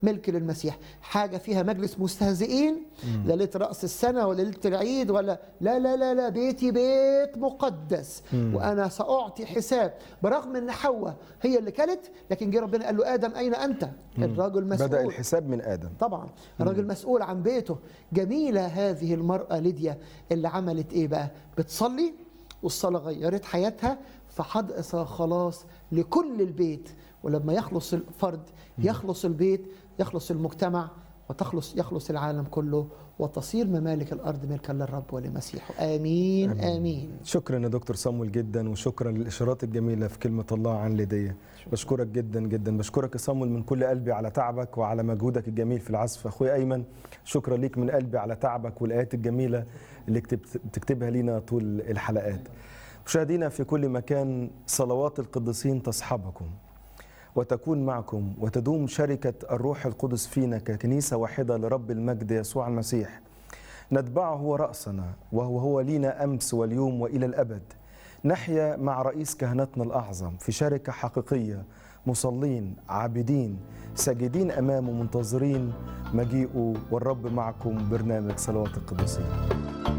ملك للمسيح حاجة فيها مجلس مستهزئين لا ليلة رأس السنة ولا ليلة العيد ولا لا لا لا لا بيتي بيت مقدس وأنا سأعطي حساب برغم أن حواء هي اللي كلت لكن جه ربنا قال له آدم أين أنت الراجل مسؤول بدأ الحساب من آدم طبعا الراجل مسؤول عن بيته جميلة هذه المرأة ليديا اللي عملت ايه بقى بتصلي والصلاة غيرت حياتها فحدث خلاص لكل البيت ولما يخلص الفرد يخلص البيت يخلص المجتمع وتخلص يخلص العالم كله وتصير ممالك الارض ملكا للرب ولمسيحه امين امين, آمين. شكرا يا دكتور صامويل جدا وشكرا للاشارات الجميله في كلمه الله عن ليديا بشكرك جدا جدا بشكرك يا صامويل من كل قلبي على تعبك وعلى مجهودك الجميل في العزف اخويا ايمن شكرا ليك من قلبي على تعبك والايات الجميله اللي بتكتبها لينا طول الحلقات مشاهدينا في كل مكان صلوات القديسين تصحبكم وتكون معكم وتدوم شركة الروح القدس فينا ككنيسة واحدة لرب المجد يسوع المسيح نتبعه رأسنا وهو هو لينا أمس واليوم وإلى الأبد نحيا مع رئيس كهنتنا الأعظم في شركة حقيقية مصلين عابدين ساجدين أمامه منتظرين مجيئه والرب معكم برنامج صلوات القديسين